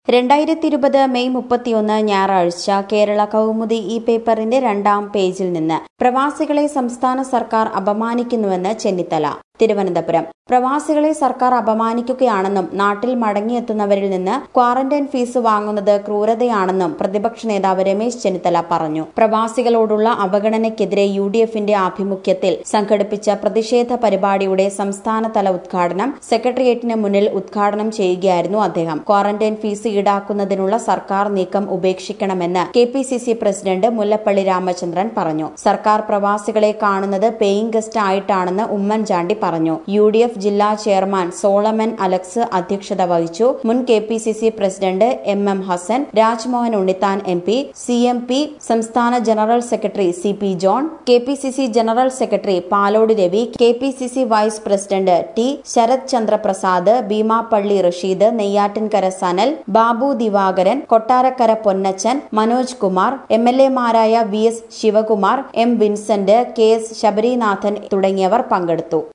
രണ്ടായിരത്തി ഇരുപത് മെയ് മുപ്പത്തിയൊന്ന് ഞായറാഴ്ച കേരള കൗമുദി ഈ പേപ്പറിന്റെ രണ്ടാം പേജിൽ നിന്ന് പ്രവാസികളെ സംസ്ഥാന സർക്കാർ അപമാനിക്കുന്നുവെന്ന് ചെന്നിത്തല തിരുവനന്തപുരം പ്രവാസികളെ സർക്കാർ അപമാനിക്കുകയാണെന്നും നാട്ടിൽ മടങ്ങിയെത്തുന്നവരിൽ നിന്ന് ക്വാറന്റൈൻ ഫീസ് വാങ്ങുന്നത് ക്രൂരതയാണെന്നും പ്രതിപക്ഷ നേതാവ് രമേശ് ചെന്നിത്തല പറഞ്ഞു പ്രവാസികളോടുള്ള അവഗണനയ്ക്കെതിരെ യു ഡി എഫിന്റെ ആഭിമുഖ്യത്തിൽ സംഘടിപ്പിച്ച പ്രതിഷേധ പരിപാടിയുടെ സംസ്ഥാനതല ഉദ്ഘാടനം സെക്രട്ടേറിയറ്റിന് മുന്നിൽ ഉദ്ഘാടനം ചെയ്യുകയായിരുന്നു അദ്ദേഹം ക്വാറന്റൈൻ ഫീസ് ഈടാക്കുന്നതിനുള്ള സർക്കാർ നീക്കം ഉപേക്ഷിക്കണമെന്ന് K P C C president Mullappally Ramachandran പറഞ്ഞു സർക്കാർ പ്രവാസികളെ കാണുന്നത് പേയിങ് ഗസ്റ്റ് ആയിട്ടാണെന്ന് ഉമ്മൻചാണ്ടി പറഞ്ഞു യു ഡി എഫ് ജില്ലാ ചെയർമാൻ സോളമൻ അലക്സ് അധ്യക്ഷത വഹിച്ചു മുൻ K P C C president M M Hassan Rajmohan Unnithan M P C M P സംസ്ഥാന general secretary C P John K P C C general secretary Palode Ravi K P C C vice president T Sarath Chandra Prasad Beemapally Rasheed Neyyattinkara Sanal Babu Divakaran Kottarakkara Ponnachan Manoj Kumar M L എമാരായ V S Sivakumar M Vincent K S Sabarinathan തുടങ്ങിയവർ പങ്കെടുത്തു